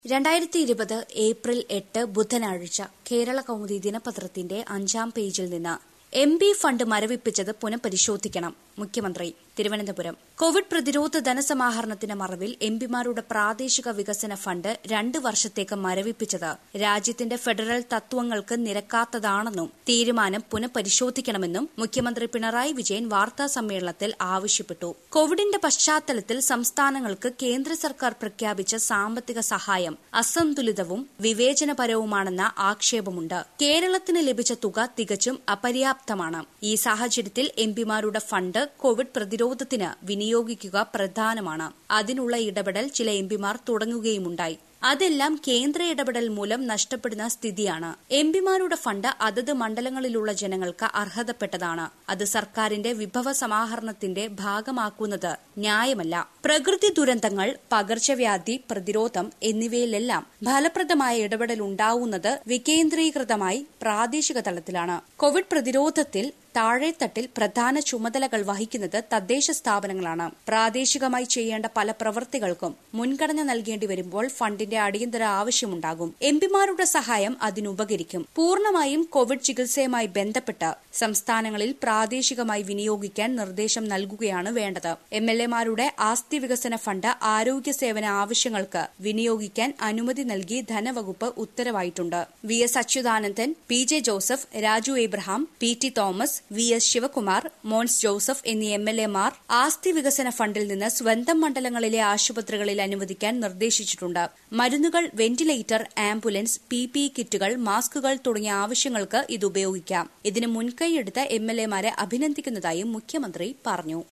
രണ്ടായിരത്തി ഇരുപത് ഏപ്രിൽ എട്ട് ബുധനാഴ്ച കേരള കൗമുദി ദിനപത്രത്തിന്റെ അഞ്ചാം പേജിൽ നിന്ന് എം പി ഫണ്ട് മരവിപ്പിച്ചത് പുനഃപരിശോധിക്കണം മുഖ്യമന്ത്രി തിരുവനന്തപുരം കോവിഡ് പ്രതിരോധ ധനസമാഹരണത്തിന്റെ മറവിൽ എംപിമാരുടെ പ്രാദേശിക വികസന ഫണ്ട് രണ്ട് വർഷത്തേക്ക് മരവിപ്പിച്ചത് രാജ്യത്തിന്റെ ഫെഡറൽ തത്വങ്ങൾക്ക് നിരക്കാത്തതാണെന്നും തീരുമാനം പുനഃപരിശോധിക്കണമെന്നും മുഖ്യമന്ത്രി പിണറായി വിജയൻ വാർത്താ സമ്മേളനത്തിൽ ആവശ്യപ്പെട്ടു കോവിഡിന്റെ പശ്ചാത്തലത്തിൽ സംസ്ഥാനങ്ങൾക്ക് കേന്ദ്ര സർക്കാർ പ്രഖ്യാപിച്ച സാമ്പത്തിക സഹായം അസന്തുലിതവും വിവേചനപരവുമാണെന്ന ആക്ഷേപമുണ്ട് കേരളത്തിന് ലഭിച്ച തുക തികച്ചും അപര്യാപ്തമാണ് ഈ സാഹചര്യത്തിൽ എംപിമാരുടെ ഫണ്ട് കോവിഡ് പ്രതിരോധത്തിന് വിനിയോഗിക്കുക പ്രധാനമാണ് അതിനുള്ള ഇടപെടൽ ചില എംപിമാർ തുടങ്ങുകയുമുണ്ടായി അതെല്ലാം കേന്ദ്ര ഇടപെടൽ മൂലം നഷ്ടപ്പെടുന്ന സ്ഥിതിയാണ് എംപിമാരുടെ ഫണ്ട് അതത് മണ്ഡലങ്ങളിലുള്ള ജനങ്ങൾക്ക് അർഹതപ്പെട്ടതാണ് അത് സർക്കാരിന്റെ വിഭവ സമാഹരണത്തിന്റെ ഭാഗമാക്കുന്നത് ന്യായമല്ല പ്രകൃതി ദുരന്തങ്ങൾ പകർച്ചവ്യാധി പ്രതിരോധം എന്നിവയിലെല്ലാം ഫലപ്രദമായ ഇടപെടൽ ഉണ്ടാവുന്നത് വികേന്ദ്രീകൃതമായി പ്രാദേശിക തലത്തിലാണ് കോവിഡ് പ്രതിരോധത്തിൽ താഴെത്തട്ടിൽ പ്രധാന ചുമതലകൾ വഹിക്കുന്നത് തദ്ദേശ സ്ഥാപനങ്ങളാണ് പ്രാദേശികമായി ചെയ്യേണ്ട പല പ്രവൃത്തികൾക്കും മുൻഗണന നൽകേണ്ടി വരുമ്പോൾ ഫണ്ടിന്റെ അടിയന്തര ആവശ്യമുണ്ടാകും എംപിമാരുടെ സഹായം അതിനുപകരിക്കും പൂർണ്ണമായും കോവിഡ് ചികിത്സയുമായി ബന്ധപ്പെട്ട് സംസ്ഥാനങ്ങളിൽ പ്രാദേശികമായി വിനിയോഗിക്കാൻ നിർദ്ദേശം നൽകുകയാണ് വേണ്ടത് എം എൽ എമാരുടെ ആസ്തി വികസന ഫണ്ട് ആരോഗ്യ സേവന ആവശ്യങ്ങൾക്ക് വിനിയോഗിക്കാൻ അനുമതി നൽകി ധനവകുപ്പ് ഉത്തരവായിട്ടുണ്ട് V S Achuthanandan P J Joseph Raju Abraham P T Thomas V S Sivakumar Mons Joseph എന്നീ എം എൽ എമാർ ആസ്തി വികസന ഫണ്ടിൽ നിന്ന് സ്വന്തം മണ്ഡലങ്ങളിലെ ആശുപത്രികളിൽ അനുവദിക്കാൻ നിർദ്ദേശിച്ചിട്ടുണ്ട് മരുന്നുകൾ വെന്റിലേറ്റർ ആംബുലൻസ് പി പി കിറ്റുകൾ മാസ്കുകൾ തുടങ്ങിയ ആവശ്യങ്ങൾക്ക് ഇത് ഉപയോഗിക്കാം ഇതിന് മുൻകൈയെടുത്ത എം എൽ എമാരെ അഭിനന്ദിക്കുന്നതായും മുഖ്യമന്ത്രി പറഞ്ഞു